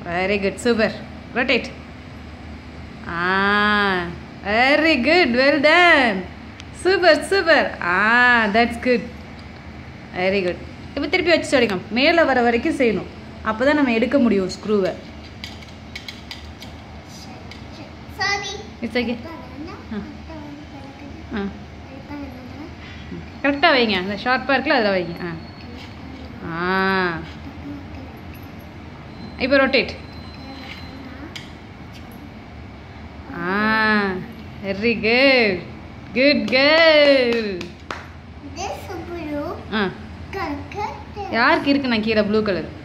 Very good super rotate ah very good well done super super ah that's good very good இப்போ திருப்பி வச்சு சொல்லிங்க மேலே வர வரைக்கும் செய்யணும் அப்போ தான் நம்ம எடுக்க முடியும் ஸ்க்ரூவை சாரி இட்ஸ் ஓகே ஆ கரெக்டாக வைங்க அந்த ஷார்ப்பாக இருக்குல்ல அதில் வைங்க ஆ ஆ இப்போ rotate ah very good good girl This blue ah color. யாருக்கு இருக்கு நான் கீழே ப்ளூ கலர்